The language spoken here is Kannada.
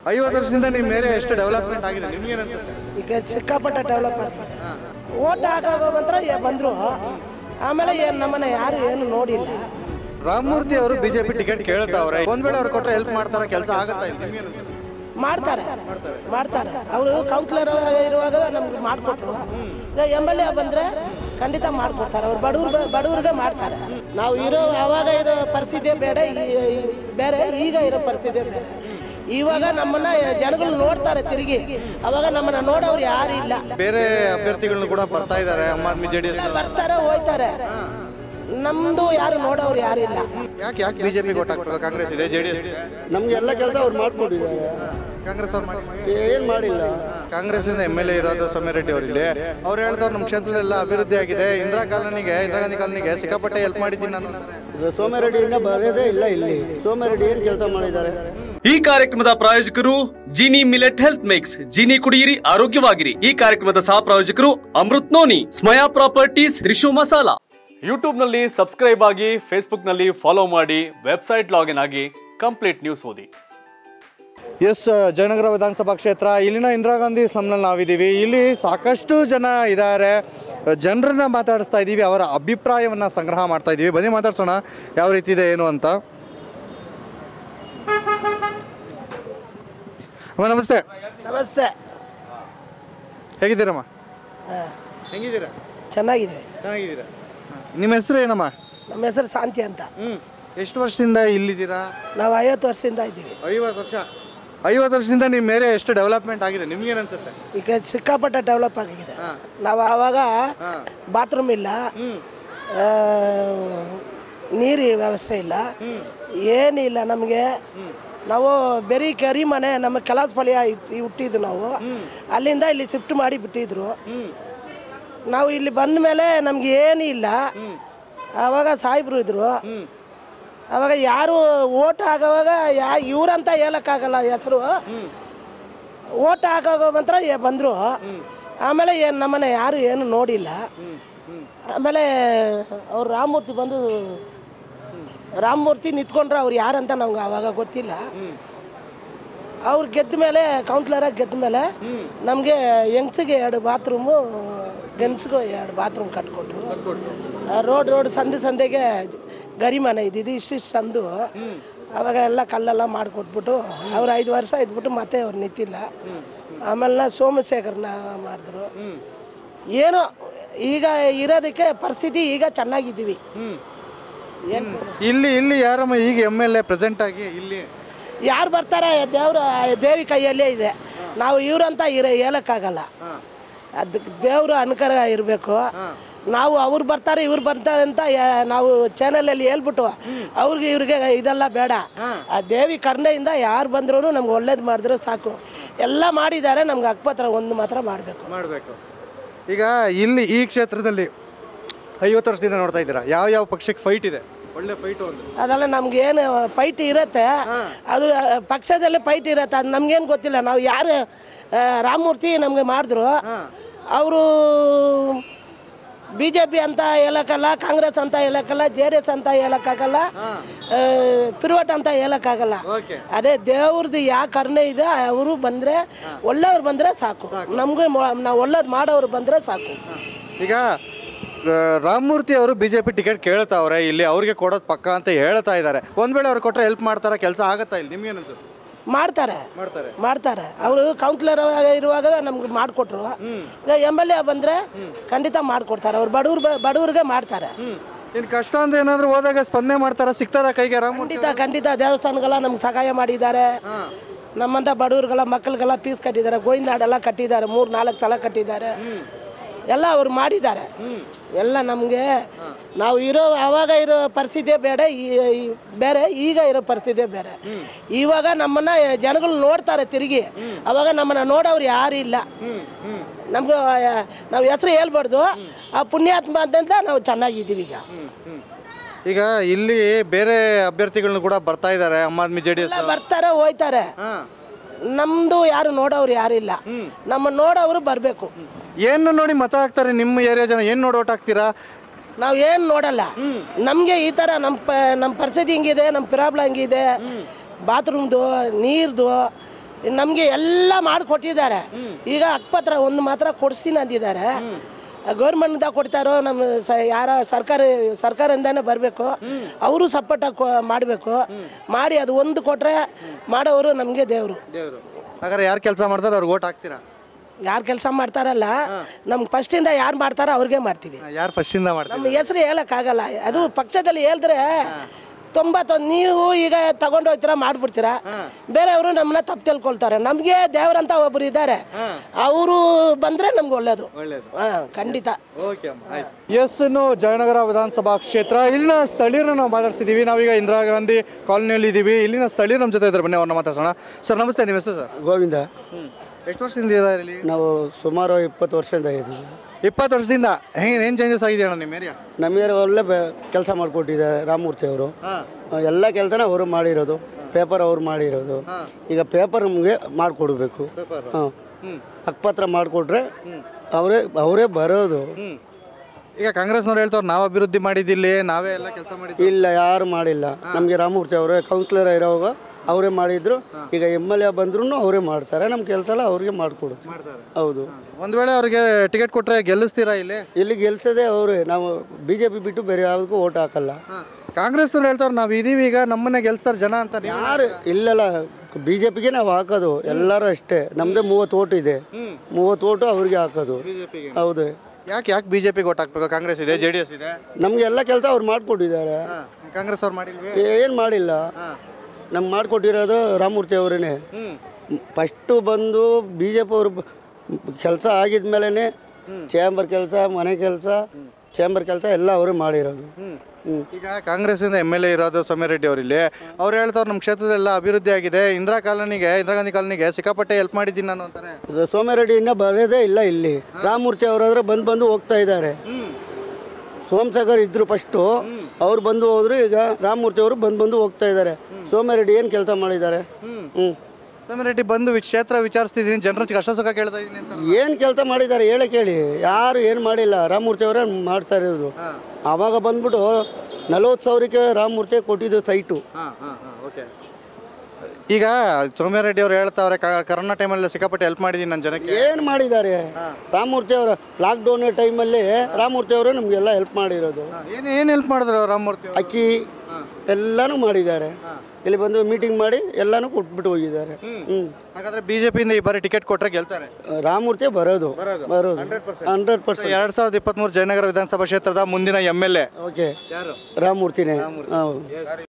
ಐವತ್ತು ವರ್ಷದಿಂದ ನಿಮ್ಮ ಮೇಲೆ ಎಷ್ಟು ಡೆವಲಪ್ಮೆಂಟ್ ಆಗಿದೆ ನಿಮ್ಗೆ ಅನ್ಸುತ್ತೆ ಈಗ ಸಿಕ್ಕಾಪಟ್ಟೆ ಡೆವಲಪ್ ಆಗಿದೆ ಓಟ್ ಹಾಕೋ ಮಾತ್ರ ಬಂದರು ಆಮೇಲೆ ಏನು ನಮ್ಮನ್ನ ಯಾರು ಏನು ನೋಡಿಲ್ಲ ರಾಮಮೂರ್ತಿ ಅವರು ಬಿಜೆಪಿ ಟಿಕೆಟ್ ಕೇಳ್ತಾವ್ರೆ ಒಂದ್ ವೇಳೆ ಅವ್ರು ಕೊಟ್ರೆ ಹೆಲ್ಪ್ ಮಾಡ್ತಾರ ಕೆಲಸ ಆಗತ್ತಾ ಇಲ್ಲ ನಿಮ್ಗೆ ಅನ್ಸುತ್ತೆ ಮಾಡ್ತಾರೆ ಮಾಡ್ತಾರೆ ಅವರು ಕೌನ್ಸಿಲರ್ ಇರುವಾಗ ನಮ್ಗೆ ಮಾಡಿಕೊಟ್ರು ಈಗ ಎಮ್ ಎಲ್ ಎ ಬಂದರೆ ಖಂಡಿತ ಮಾಡಿಕೊಡ್ತಾರೆ ಅವ್ರು ಬಡವ್ರ ಬಡವ್ರಿಗೆ ಮಾಡ್ತಾರೆ ನಾವು ಇರೋ ಆವಾಗ ಇರೋ ಪರಿಸ್ಥಿತಿ ಬೇಡ ಈ- ಈ- ಬೇರೆ ಈಗ ಇರೋ ಪರಿಸ್ಥಿತಿ ಬೇರೆ ಇವಾಗ ನಮ್ಮನ್ನ ಜನಗಳು ನೋಡ್ತಾರೆ ತಿರುಗಿ ಅವಾಗ ನಮ್ಮನ್ನ ನೋಡೋರು ಯಾರು ಇಲ್ಲ ಬೇರೆ ಅಭ್ಯರ್ಥಿಗಳನ್ನ ಕೂಡ ಬರ್ತಾ ಇದ್ದಾರೆ Aam Aadmi J D S ಬರ್ತಾರೆ ಹೋಯ್ತಾರೆ ನಮ್ದು ಯಾರು ನೋಡೋರು ಯಾರು ಇಲ್ಲ ಯಾಕೆ ಯಾಕೆ ಬಿಜೆಪಿ ಕೊಟ್ಟು ಹಾಕ್ಬೇಕು ಕಾಂಗ್ರೆಸ್ ಇದೆ ಜೆ ಡಿ ಎಸ್ ನಮ್ಗೆ ಎಲ್ಲ ಕೆಲಸ ಅವ್ರು ಮಾಡ್ಕೊಟ್ಟಿದ್ದಾರೆ ಕಾಂಗ್ರೆಸ್ ಅವ್ರು ಮಾಡಿ ಏನು ಮಾಡಿಲ್ಲ ಕಾಂಗ್ರೆಸ್ ಇಂದ ಎಮ್ ಎಲ್ ಎ ಇರೋದು ಸೌಮ್ಯ ರೆಡ್ಡಿ ಅವರು ಇಲ್ಲಿ ಅವ್ರು ಹೇಳ್ದವ್ರು ನಮ್ಮ ಕ್ಷೇತ್ರದಲ್ಲೆಲ್ಲ ಅಭಿವೃದ್ಧಿ ಆಗಿದೆ ಇಂದಿರಾ ಕಾಲೋನಿಗೆ ಇಂದಿರಾ ಗಾಂಧಿ ಕಾಲೋನಿಗೆ ಸಿಕ್ಕಾಪಟ್ಟೆ ಹೆಲ್ಪ್ ಮಾಡಿದ್ದೀನಿ ನಾನು ಅಂತಾರೆ. ಇದು ಸೋಮರೆಡ್ಡಿಯಿಂದ ಬರೋದೇ ಇಲ್ಲ ಇಲ್ಲಿ ಸೋಮರೆಡ್ಡಿ ಏನು ಕೆಲಸ ಮಾಡಿದ್ದಾರೆ ಈ ಕಾರ್ಯಕ್ರಮದ ಪ್ರಾಯೋಜಕರು Jeeni millet health mix Jeeni ಕುಡಿಯಿರಿ ಆರೋಗ್ಯವಾಗಿರಿ ಈ ಕಾರ್ಯಕ್ರಮದ ಸಹ ಪ್ರಾಯೋಜಕರು Amrut noni Smaya properties Trishu masala YouTube ನಲ್ಲಿ ಸಬ್ಸ್ಕ್ರೈಬ್ ಆಗಿ ಫೇಸ್ಬುಕ್ ನಲ್ಲಿ ಫಾಲೋ ಮಾಡಿ ವೆಬ್ಸೈಟ್ ಲಾಗಿನ್ ಆಗಿ ಕಂಪ್ಲೀಟ್ ನ್ಯೂಸ್ ಓದಿ ಎಸ್ ಜಯನಗರ ವಿಧಾನಸಭಾ ಕ್ಷೇತ್ರ ಇಲ್ಲಿನ ಇಂದಿರಾ ಗಾಂಧಿ ಸ್ಲಮ್ನಲ್ಲಿ ನಾವಿದ್ದೀವಿ ಇಲ್ಲಿ ಸಾಕಷ್ಟು ಜನ ಇದ್ದಾರೆ ಜನರನ್ನ ಮಾತಾಡಿಸ್ತಾ ಇದ್ದೀವಿ ಅವರ ಅಭಿಪ್ರಾಯವನ್ನು ಸಂಗ್ರಹ ಮಾಡ್ತಾ ಇದ್ದೀವಿ ಬನ್ನಿ ಮಾತಾಡ್ಸೋಣ ಯಾವ ರೀತಿ ಇದೆ ಏನು ಅಂತ ಅಮ್ಮ ನಮಸ್ತೆ ನಮಸ್ತೆ ಹೇಗಿದ್ದೀರಮ್ಮ ಹಾಂ ಹೆಂಗಿದ್ದೀರಾ ಚೆನ್ನಾಗಿದೆ ಚೆನ್ನಾಗಿದ್ದೀರಾ ನಿಮ್ಮ ಹೆಸರು ಏನಮ್ಮ ನಮ್ಮ ಹೆಸರು ಶಾಂತಿ ಅಂತ ಹ್ಞೂ ಎಷ್ಟು ವರ್ಷದಿಂದ ಇಲ್ಲಿದ್ದೀರಾ ನಾವು ಐವತ್ತು ವರ್ಷದಿಂದ ಇದ್ದೀವಿ ಐವತ್ತು ವರ್ಷ ಐವತ್ತು ವರ್ಷದಿಂದ ನಿಮ್ಮ ಮೇಲೆ ಎಷ್ಟು ಡೆವಲಪ್ಮೆಂಟ್ ಆಗಿದೆ ನಿಮ್ಗೇನು ಅನ್ಸುತ್ತೆ ಈಗ ಸಿಕ್ಕಾಪಟ್ಟೆ ಡೆವಲಪ್ ಆಗಿದೆ ಹಾಂ ನಾವು ಆವಾಗ ಹಾಂ ಬಾತ್ರೂಮ್ ಇಲ್ಲ ಆ, ನೀರು ವ್ಯವಸ್ಥೆ ಇಲ್ಲ ಏನಿಲ್ಲ ನಮಗೆ ನಾವು ಬರೀ ಕರಿ ಮನೆ ನಮ್ಮ ಕಲಾಸಪಾಳ್ಯ ಹುಟ್ಟಿದ್ದು ನಾವು ಅಲ್ಲಿಂದ ಇಲ್ಲಿ ಶಿಫ್ಟ್ ಮಾಡಿ ಬಿಟ್ಟಿದ್ರು ನಾವು ಇಲ್ಲಿ ಬಂದ ಮೇಲೆ ನಮ್ಗೆ ಏನೂ ಇಲ್ಲ ಆವಾಗ ಸಾಹೇಬ್ರು ಇದ್ರು ಅವಾಗ ಯಾರು ಓಟ್ ಆಗೋವಾಗ ಯಾ ಇವ್ರಂತ ಹೇಳಕ್ಕಾಗಲ್ಲ ಹೆಸರು ಓಟ್ ಹಾಕೋ ಮಾತ್ರ ಬಂದರು ಆಮೇಲೆ ಏನು ನಮ್ಮನ್ನ ಯಾರು ಏನು ನೋಡಿಲ್ಲ ಆಮೇಲೆ ಅವ್ರು ರಾಮಮೂರ್ತಿ ಬಂದು ರಾಮಮೂರ್ತಿ ನಿಂತ್ಕೊಂಡ್ರೆ ಅವ್ರು ಯಾರಂತ ನಮ್ಗೆ ಆವಾಗ ಗೊತ್ತಿಲ್ಲ ಅವ್ರು ಗೆದ್ದ ಮೇಲೆ ಕೌನ್ಸಿಲರಾಗಿ ಗೆದ್ದ ಮೇಲೆ ನಮಗೆ ಯಂಗ್ಸಿಗೆ ಎರಡು ಬಾತ್ರೂಮು ಗಂಡ್ಸ್ಗೂ ಎರಡು ಬಾತ್ರೂಮ್ ಕಟ್ಕೊಟ್ರು ರೋಡ್ ರೋಡ್ ಸಂದೆ ಸಂದೆಗೆ ಗರಿಮನೆ ಇದ್ದಿದ್ದು ಇಷ್ಟಿಷ್ಟು ಸಂದು ಅವಾಗ ಎಲ್ಲ ಕಲ್ಲೆಲ್ಲ ಮಾಡಿಕೊಟ್ಬಿಟ್ಟು ಅವ್ರು ಐದು ವರ್ಷ ಇದ್ಬಿಟ್ಟು ಮತ್ತೆ ಅವ್ರು ನಿಂತಿಲ್ಲ ಆಮೇಲೆ ಸೋಮಶೇಖರ್ನ ಮಾಡಿದ್ರು ಏನೋ ಈಗ ಇರೋದಕ್ಕೆ ಪರಿಸ್ಥಿತಿ ಈಗ ಚೆನ್ನಾಗಿದ್ದೀವಿ ಏನು ಇಲ್ಲಿ ಇಲ್ಲಿ ಯಾರಮ್ಮ ಈಗ ಎಮ್ ಎಲ್ ಎ ಪ್ರೆಸೆಂಟ್ ಆಗಿ ಇಲ್ಲಿ ಯಾರು ಬರ್ತಾರೆ ದೇವ್ರ ದೇವಿ ಕೈಯಲ್ಲೇ ಇದೆ ನಾವು ಇವ್ರಂತ ಇರ ಹೇಳಕ್ಕಾಗಲ್ಲ ಅದಕ್ಕೆ ದೇವರು ಅನುಕರ ಇರಬೇಕು ನಾವು ಅವ್ರು ಬರ್ತಾರೆ ಇವ್ರು ಬರ್ತಾರೆ ಅಂತ ಯಾ- ನಾವು ಚಾನಲಲ್ಲಿ ಹೇಳ್ಬಿಟ್ಟು ಅವ್ರಿಗೆ ಇವ್ರಿಗೆ ಇದೆಲ್ಲ ಬೇಡ ಆ ದೇವಿ ಕರುಣೆಯಿಂದ ಯಾರು ಬಂದ್ರೂ ನಮ್ಗೆ ಒಳ್ಳೇದು ಮಾಡಿದ್ರೆ ಸಾಕು ಎಲ್ಲ ಮಾಡಿದ್ದಾರೆ ನಮ್ಗೆ ಅಕ್ಪತ್ರ ಒಂದು ಮಾತ್ರ ಮಾಡಬೇಕು ಮಾಡಬೇಕು ಈಗ ಇಲ್ಲಿ ಈ ಕ್ಷೇತ್ರದಲ್ಲಿ ಐವತ್ತು ವರ್ಷದಿಂದ ನೋಡ್ತಾ ಇದ್ದೀರಾ ಯಾವ ಯಾವ ಪಕ್ಷಕ್ಕೆ ಫೈಟ್ ಇದೆ ಒಳ್ಳೆ ಫೈಟ್ ಒಂದು ಅದೆಲ್ಲ ನಮ್ಗೆ ಏನು ಫೈಟ್ ಇರುತ್ತೆ ಅದು ಆ, ಪಕ್ಷದಲ್ಲೇ ಫೈಟ್ ಇರುತ್ತೆ ಅದು ನಮ್ಗೇನು ಗೊತ್ತಿಲ್ಲ ನಾವು ಯಾರು ಆ, ರಾಮಮೂರ್ತಿ ನಮಗೆ ಮಾಡಿದ್ರು ಅವರು ಬಿ ಜೆ ಪಿ ಅಂತ ಹೇಳಕ್ಕಲ್ಲ ಕಾಂಗ್ರೆಸ್ ಅಂತ ಹೇಳಕ್ಕಲ್ಲ ಜೆ ಡಿ ಎಸ್ ಅಂತ ಹೇಳಕ್ಕಾಗಲ್ಲ ಪಿರುವಟ್ ಅಂತ ಹೇಳಕ್ಕಾಗಲ್ಲ ಓಕೆ ಅದೇ ದೇವ್ರದ್ದು ಯಾವ ಕರುಣೆ ಇದೆ ಅವರು ಬಂದರೆ ಒಳ್ಳೆಯವ್ರು ಬಂದರೆ ಸಾಕು ನಮಗೂ ನಾವು ಒಳ್ಳೇದು ಮಾಡೋರು ಬಂದರೆ ಸಾಕು ಈಗ ಆ, ರಾಮಮೂರ್ತಿ ಅವರು ಬಿ ಜೆ ಪಿ ಟಿಕೆಟ್ ಕೇಳ್ತಾವ್ರೆ ಇಲ್ಲಿ ಅವ್ರಿಗೆ ಕೊಡೋದು ಪಕ್ಕ ಅಂತ ಹೇಳ್ತಾ ಇದ್ದಾರೆ ಒಂದ್ ವೇಳೆ ಅವ್ರು ಕೊಟ್ಟರೆ ಹೆಲ್ಪ್ ಮಾಡ್ತಾರ ಕೆಲಸ ಆಗತ್ತಾ ಇಲ್ಲಿ ನಿಮ್ಗೆ ಅನ್ಸುತ್ತೆ ಮಾಡ್ತಾರೆ ಮಾಡ್ತಾರೆ ಮಾಡ್ತಾರೆ ಅವರು ಕೌನ್ಸಿಲರ್ ಇರುವಾಗ ನಮ್ಗೆ ಮಾಡಿಕೊಟ್ರು ಈಗ ಎಮ್ ಎಲ್ ಎ ಬಂದರೆ ಖಂಡಿತ ಮಾಡಿಕೊಡ್ತಾರೆ ಅವ್ರು ಬಡವ್ರ ಬಡವ್ರಿಗೆ ಮಾಡ್ತಾರೆ ಇನ್ನು ಕಷ್ಟ ಅಂತ ಏನಾದ್ರು ಹೋದಾಗ ಸ್ಪಂದನೆ ಮಾಡ್ತಾರ ಸಿಗ್ತಾರ ಕೈಗೆ ರಾಮಮೂರ್ತಿ ಖಂಡಿತ ಖಂಡಿತ ದೇವಸ್ಥಾನಗಳ ನಮ್ಗೆ ಸಹಾಯ ಮಾಡಿದ್ದಾರೆ ನಮ್ಮಂಥ ಬಡವ್ರಿಗೆಲ್ಲ ಮಕ್ಕಳಿಗೆಲ್ಲ ಫೀಸ್ ಕಟ್ಟಿದ್ದಾರೆ ಗೋವಿಂದಾಡೆಲ್ಲ ಕಟ್ಟಿದ್ದಾರೆ ಮೂರು ನಾಲ್ಕು ಸಲ ಕಟ್ಟಿದ್ದಾರೆ ಎಲ್ಲ ಅವ್ರು ಮಾಡಿದ್ದಾರೆ ಎಲ್ಲ ನಮಗೆ ನಾವು ಇರೋ ಆವಾಗ ಇರೋ ಪರಿಸ್ಥಿತಿ ಬೇಡ ಈ- ಈ ಬೇರೆ ಈಗ ಇರೋ ಪರಿಸ್ಥಿತಿ ಬೇರೆ ಇವಾಗ ನಮ್ಮನ್ನ ಜನಗಳು ನೋಡ್ತಾರೆ ತಿರುಗಿ ಅವಾಗ ನಮ್ಮನ್ನ ನೋಡೋರು ಯಾರು ಇಲ್ಲ ನಮ್ಗೆ ನಾವು ಹೆಸರು ಹೇಳ್ಬಾರ್ದು ಆ ಪುಣ್ಯಾತ್ಮ ಅಂತ ನಾವು ಚೆನ್ನಾಗಿದ್ದೀವಿ ಈಗ ಈಗ ಇಲ್ಲಿ ಬೇರೆ ಅಭ್ಯರ್ಥಿಗಳನ್ನ ಕೂಡ ಬರ್ತಾ ಇದ್ದಾರೆ Aam Aadmi J D S ಎಲ್ಲ ಬರ್ತಾರೆ ಹೋಯ್ತಾರೆ ನಮ್ದು ಯಾರು ನೋಡೋರು ಯಾರಿಲ್ಲ ನಮ್ಮ ನೋಡೋರು ಬರಬೇಕು ಏನು ನೋಡಿ ಮತ ಹಾಕ್ತಾರೆ ನಿಮ್ಮ ಏರಿಯಾ ಜನ ಏನು ನೋಡಿ ಓಟ್ ಹಾಕ್ತೀರಾ ನಾವು ಏನು ನೋಡಲ್ಲ ನಮಗೆ ಈ ಥರ ನಮ್ಮ ಪ ನಮ್ಮ ಪರಿಸ್ಥಿತಿ ಹಿಂಗಿದೆ ನಮ್ಮ ಪ್ರಾಬ್ಲಮ್ ಹಿಂಗಿದೆ ಬಾತ್ರೂಮ್ದು ನೀರ್ದು ನಮಗೆ ಎಲ್ಲ ಮಾಡಿಕೊಟ್ಟಿದ್ದಾರೆ ಈಗ ಅಕ್ಪತ್ರ ಒಂದು ಮಾತ್ರ ಕೊಡಿಸ್ತೀನಿ ಅಂದಿದ್ದಾರೆ ಗೌರ್ಮೆಂಟ್ದಾಗ ಕೊಡ್ತಾರೋ ನಮ್ಮ ಸ ಯಾರ ಸರ್ಕಾರ ಸರ್ಕಾರದಿಂದಾನೇ ಬರಬೇಕು ಅವರು ಸಪೋರ್ಟಾಗಿ ಮಾಡಬೇಕು ಮಾಡಿ ಅದು ಒಂದು ಕೊಟ್ಟರೆ ಮಾಡೋರು ನಮಗೆ ದೇವರು ದೇವರು ಹಾಗಾದ್ರೆ ಯಾರು ಕೆಲಸ ಮಾಡ್ತಾರೆ ಅವ್ರಿಗೆ ಓಟ್ ಹಾಕ್ತೀರಾ ಯಾರು ಕೆಲಸ ಮಾಡ್ತಾರಲ್ಲ ನಮ್ಗೆ ಫಸ್ಟಿಂದ ಯಾರು ಮಾಡ್ತಾರೋ ಅವ್ರಿಗೆ ಮಾಡ್ತೀವಿ ಯಾರು ಫಸ್ಟಿಂದ ಮಾಡ್ತಾರೆ ನಮ್ಮ ಹೆಸರು ಹೇಳಕ್ಕಾಗಲ್ಲ ಅದು ಪಕ್ಷದಲ್ಲಿ ಹೇಳಿದ್ರೆ ತೊಂಬತ್ತೊಂದು ನೀವು ಈಗ ತಗೊಂಡು ಹೋಗ್ತೀರಾ ಮಾಡ್ಬಿಡ್ತೀರಾ ಬೇರೆಯವರು ನಮ್ಮನ್ನ ತಪ್ಪು ತಿಳ್ಕೊಳ್ತಾರೆ ನಮಗೆ ದೇವರಂತ ಒಬ್ರು ಇದ್ದಾರೆ ಅವರು ಬಂದ್ರೆ ನಮ್ಗೆ ಒಳ್ಳೇದು ಒಳ್ಳೇದು ಹಾಂ ಖಂಡಿತ ಓಕೆ ಎಸ್ ಇನ್ನು ಜಯನಗರ ವಿಧಾನಸಭಾ ಕ್ಷೇತ್ರ ಇಲ್ಲಿನ ಸ್ಥಳೀಯರನ್ನ ನಾವು ಮಾತಾಡ್ತಿದ್ದೀವಿ ನಾವೀಗ ಇಂದಿರಾ ಗಾಂಧಿ ಕಾಲನಿಯಲ್ಲಿ ಇದ್ದೀವಿ ಇಲ್ಲಿನ ಸ್ಥಳೀಯರು ನಮ್ಮ ಜೊತೆ ಇದ್ದಾರೆ ಬನ್ನಿ ಅವ್ರನ್ನ ಮಾತಾಡ್ಸೋಣ ಸರ್ ನಮಸ್ತೆ ನಿಮ್ಮ ಹೆಸರು ಸರ್ ಗೋವಿಂದ ಎಷ್ಟು ವರ್ಷದಿಂದ ಇದ್ದಾರೆ ಇಲ್ಲಿ ನಾವು ಸುಮಾರು ಇಪ್ಪತ್ತು ವರ್ಷದಿಂದ ಇದ್ದೀವಿ ಇಪ್ಪತ್ತು ವರ್ಷದಿಂದ ಹೆಂಗೆ ಏನು ಚೇಂಜಸ್ ಆಗಿದೆ ಅಣ್ಣ ನಿಮ್ಮ ಏರಿಯಾ ನಮಗೆ ಒಳ್ಳೆ ಕೆಲಸ ಮಾಡಿಕೊಟ್ಟಿದ್ದಾರೆ ರಾಮಮೂರ್ತಿ ಅವರು ಹಾಂ ಎಲ್ಲ ಕೆಲಸನ ಅವರು ಮಾಡಿರೋದು ಪೇಪರ್ ಅವ್ರು ಮಾಡಿರೋದು ಈಗ ಪೇಪರ್ ನಮಗೆ ಮಾಡಿಕೊಡ್ಬೇಕು ಹಾಂ ಹ್ಮ್. ಹಕ್ಪತ್ರ ಮಾಡಿಕೊಟ್ರೆ ಅವರೇ ಅವರೇ ಬರೋದು ಹ್ಞೂ ಈಗ ಕಾಂಗ್ರೆಸ್ನವ್ರು ಹೇಳ್ತಾವ್ರು ನಾವು ಅಭಿವೃದ್ಧಿ ಮಾಡಿದ್ದಿಲ್ಲಿ ನಾವೇ ಎಲ್ಲ ಕೆಲಸ ಮಾಡಿದ್ವಿ ಇಲ್ಲ ಯಾರು ಮಾಡಿಲ್ಲ ನಮಗೆ ರಾಮಮೂರ್ತಿ ಅವರೇ ಕೌನ್ಸಿಲರ್ ಇರೋವಾಗ ಅವರೇ ಮಾಡಿದ್ರು ಈಗ ಎಮ್ ಎಲ್ ಎ ಬಂದ್ರು ಅವರೇ ಮಾಡ್ತಾರೆ ನಮ್ಮ ಕೆಲಸ ಎಲ್ಲ ಅವ್ರಿಗೆ ಮಾಡಿಕೊಡು ಮಾಡ್ತಾರೆ ಹೌದು ಒಂದು ವೇಳೆ ಅವ್ರಿಗೆ ಟಿಕೆಟ್ ಕೊಟ್ಟರೆ ಗೆಲ್ಲಿಸ್ತೀರಾ ಇಲ್ಲಿ ಇಲ್ಲಿ ಗೆಲ್ಸೋದೇ ಅವರೇ ನಾವು ಬಿ ಜೆ ಪಿ ಬಿಟ್ಟು ಬೇರೆ ಯಾವುದಕ್ಕೂ ಓಟ್ ಹಾಕಲ್ಲ ಕಾಂಗ್ರೆಸ್ನವ್ರು ಹೇಳ್ತಾವ್ರು ನಾವು ಇದೀವಿ ಈಗ ನಮ್ಮನ್ನೇ ಗೆಲ್ಸ್ತಾರೆ ಜನ ಅಂತ ನೀವು ಯಾರು ಇಲ್ಲಲ್ಲ ಬಿ ಜೆ ಪಿಗೆ ನಾವು ಹಾಕೋದು ಎಲ್ಲರೂ ಅಷ್ಟೇ ನಮ್ಮದೇ ಮೂವತ್ತು ಓಟು ಇದೆ ಮೂವತ್ತು ಓಟು ಅವ್ರಿಗೆ ಹಾಕೋದು ಬಿಜೆಪಿಗೆ ಹೌದು ಯಾಕೆ ಯಾಕೆ ಬಿಜೆಪಿಗೆ ಓಟ್ ಹಾಕ್ಬೇಕು ಕಾಂಗ್ರೆಸ್ ಇದೆ ಜೆ ಡಿ ಎಸ್ ಇದೆ ನಮಗೆ ಎಲ್ಲ ಕೆಲಸ ಅವ್ರು ಮಾಡಿಕೊಟ್ಟಿದ್ದಾರೆ ಹಾಂ ಕಾಂಗ್ರೆಸ್ ಅವ್ರು ಮಾಡಿಲ್ವೇ ಏನು ಮಾಡಿಲ್ಲ ನಮ್ಗೆ ಮಾಡಿಕೊಟ್ಟಿರೋದು ರಾಮಮೂರ್ತಿ ಅವರೇ ಹ್ಞೂ ಫಸ್ಟು ಬಂದು ಬಿ ಜೆ ಪಿ ಅವರು ಕೆಲಸ ಆಗಿದ ಮೇಲೇ ಚೇಂಬರ್ ಕೆಲಸ ಮನೆ ಕೆಲಸ ಚೇಂಬರ್ ಕೆಲಸ ಎಲ್ಲ ಅವರೇ ಮಾಡಿರೋದು ಹ್ಞೂ ಈಗ ಕಾಂಗ್ರೆಸ್ಸಿಂದ ಎಮ್ ಎಲ್ ಎ ಇರೋದು ಸೌಮ್ಯ ರೆಡ್ಡಿ ಅವರಿಲ್ಲಿ ಅವ್ರು ಹೇಳ್ತಾವ್ರು ನಮ್ಮ ಕ್ಷೇತ್ರದೆಲ್ಲ ಅಭಿವೃದ್ಧಿ ಆಗಿದೆ ಇಂದಿರಾ ಕಾಲನಿಗೆ ಇಂದಿರಾ ಗಾಂಧಿ ಕಾಲನಿಗೆ ಸಿಕ್ಕಾಪಟ್ಟೆ ಹೆಲ್ಪ್ ಮಾಡಿದ್ದೀನಿ ನಾನು ಅಂತಾರೆ ಸೋಮರೆಡ್ಡಿ ಇನ್ನೂ ಬರೋದೇ ಇಲ್ಲ ಇಲ್ಲಿ ರಾಮಮೂರ್ತಿ ಅವರಾದ್ರೆ ಬಂದು ಬಂದು ಹೋಗ್ತಾ ಇದ್ದಾರೆ ಸೋಮಸಾಗರ್ ಇದ್ರು ಫಸ್ಟು ಅವ್ರು ಬಂದು ಹೋದ್ರು ಈಗ ರಾಮಮೂರ್ತಿ ಅವರು ಬಂದು ಬಂದು ಹೋಗ್ತಾ ಇದ್ದಾರೆ ಸೋಮರೆಡ್ಡಿ ಏನು ಕೆಲಸ ಮಾಡಿದ್ದಾರೆ ಹ್ಞೂ ಸೌಮ್ಯ ರೆಡ್ಡಿ ಬಂದು ವಿ- ಕ್ಷೇತ್ರ ವಿಚಾರಿಸ್ತಿದ್ದೀನಿ ಜನರ ಕಷ್ಟ ಸುಖ ಕೇಳ್ತಾ ಇದ್ದೀನಿ ಅಂತ ಏನು ಕೆಲಸ ಮಾಡಿದ್ದಾರೆ ಹೇಳಿ ಕೇಳಿ ಯಾರು ಏನು ಮಾಡಿಲ್ಲ ರಾಮಮೂರ್ತಿ ಅವರೇ ಮಾಡ್ತಾ ಇರೋದು ಆವಾಗ ಬಂದ್ಬಿಟ್ಟು ನಲವತ್ತು ಸಾವಿರಕ್ಕೆ ರಾಮಮೂರ್ತಿ ಕೊಟ್ಟಿದ್ದು ಸೈಟು ಹಾಂ ಹಾಂ ಹಾಂ ಓಕೆ ಈಗ ಸೌಮ್ಯ ರೆಡ್ಡಿ ಅವ್ರು ಹೇಳ್ತಾವ್ರೆ ಕ- ಕರೋನಾ ಟೈಮಲ್ಲಿ ಸಿಕ್ಕಾಪಟ್ಟೆ ಹೆಲ್ಪ್ ಮಾಡಿದ್ದೀನಿ ನನ್ನ ಜನಕ್ಕೆ ಏನು ಮಾಡಿದ್ದಾರೆ ರಾಮಮೂರ್ತಿ ಅವರ ಲಾಕ್ಡೌನ್ ಟೈಮಲ್ಲಿ ರಾಮಮೂರ್ತಿ ಅವರು ನಮಗೆಲ್ಲ ಹೆಲ್ಪ್ ಮಾಡಿರೋದು ಏನು ಏನು ಹೆಲ್ಪ್ ಮಾಡಿದ್ರು ರಾಮಮೂರ್ತಿ ಅವ್ರು? ಅಕ್ಕಿ ಎಲ್ಲನೂ ಮಾಡಿದ್ದಾರೆ ಇಲ್ಲಿ ಬಂದು ಮೀಟಿಂಗ್ ಮಾಡಿ ಎಲ್ಲನೂ ಕೊಟ್ಬಿಟ್ಟು ಹೋಗಿದ್ದಾರೆ ಹ್ಞೂ ಹಾಗಾದ್ರೆ ಬಿಜೆಪಿಯಿಂದ ಈ ಬಾರಿ ಟಿಕೆಟ್ ಕೊಟ್ಟರೆ ಗೆಲ್ತಾರೆ ರಾಮಮೂರ್ತಿ ಬರೋದು ಬರೋದು ಹಂಡ್ರೆಡ್ ಪರ್ಸೆಂಟ್ ಎರಡ್ ಸಾವಿರದ ಇಪ್ಪತ್ಮೂರು ಜಯನಗರ ವಿಧಾನಸಭಾ ಕ್ಷೇತ್ರದ ಮುಂದಿನ ಎಮ್ ಎಲ್ ಎ ಓಕೆ ಯಾರು ರಾಮಮೂರ್ತಿನೇ ಹೌದು